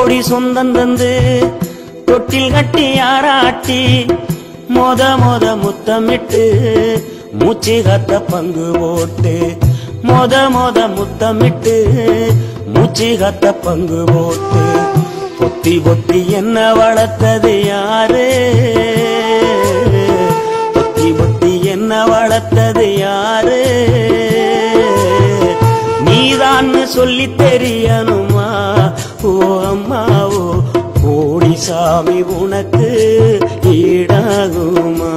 கோடி சொந்தம் தந்து தொட்டில் கட்டி ஆராட்டி மொத மொத முத்தமிட்டு மூச்சு காத்த பங்கு போட்டு மொத மொத முத்தமிட்டு மூச்சு காத்த பங்கு போட்டு பொத்தி பொத்தி என்ன வளர்த்தது யாரு பொத்தி பொத்தி என்ன வளர்த்தது யாரு நீதான்னு சொல்லி தெரியணுமா ஓ அம்மாவோ கோடி சாமி உனக்கு ஈடாகுமா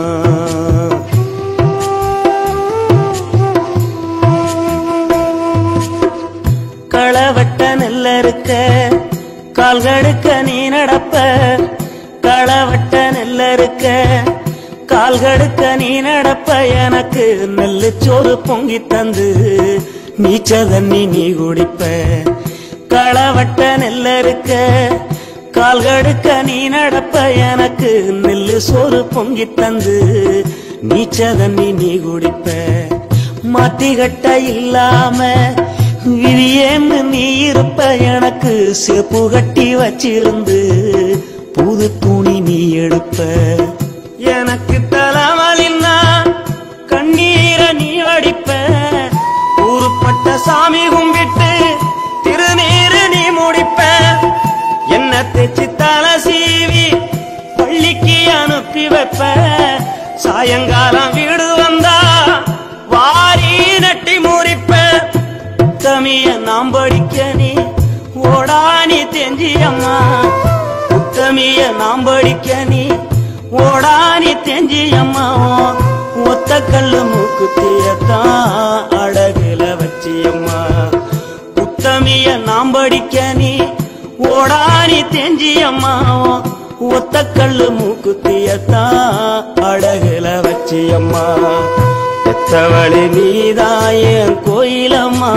களவட்ட நெல்ல இருக்க கால்கடுக்க நீ நடப்ப களவட்ட நெல்ல இருக்க கால்கடுக்க நீ நடப்ப எனக்கு நெல்லு சோறு பொங்கி தந்து நீச்ச தண்ணி நீ குடிப்ப களவட்ட நெல்ல இருக்க கால்கடுக்க நீ நடப்ப எனக்கு நெல்லு சோறு பொங்கி தந்து நீச்ச தண்ணி நீ குடிப்ப மாத்திகட்ட இல்லாம விதியேன்னு நீ இருப்ப எனக்கு செப்பு கட்டி வச்சிருந்து புது துணி நீ எடுப்ப எனக்கு தலைமலின்னா கண்ணீரை நீ வடிப்ப ஊருப்பட்ட சாமி கும்பிட்டு திருநீரு நீ முடிப்ப என்ன தேச்சு தலை சீவி பள்ளிக்கு அனுப்பி வைப்ப சாயங்காலம் வீடு வந்தா வாரி நட்டி முடிப்ப உத்தமிய நாம் படிக்க நீ ஓடானி தெஞ்சியம்மா உத்தமிய நாம் படிக்க நீ ஓடானி தெஞ்சியம்மா ஒத்த கல்லு மூக்குத்தியத்தான் அழகுல வச்சியம்மா உத்தமிய நாம் படிக்க நீ ஓடானி தெஞ்சியம்மா ஒத்த கல்லு மூக்குத்தியத்தான் அழகுல வச்சியம்மா பெத்தவளி நீதாயன் கோயிலம்மா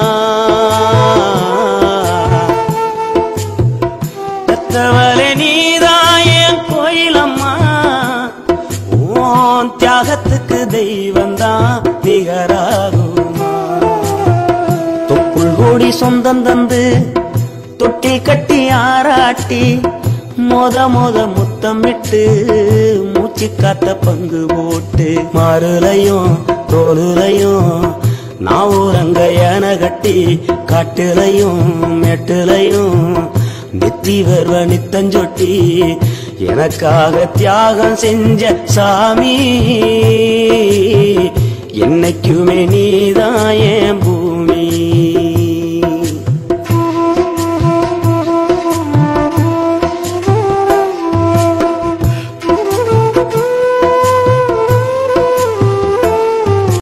பெத்தவளி நீதாயன் கோயிலம்மா ஓன் தியாகத்துக்கு தெய்வந்தான் நிகராகுமா தொப்புள் கோடி சொந்தம் தந்து தொட்டில் கட்டி ஆராட்டி மொத மொத முத்தமிட்டு மூச்சு காத்த பங்கு போட்டு மாறுலையும் தோலுலையும் நான் ஊரங்க யானை கட்டி காட்டுலையும் மெட்டுலையும் நெத்தி வருவ நித்தஞ்சொட்டி எனக்காக தியாகம் செஞ்ச சாமி என்னைக்குமே நீதான் என் பூ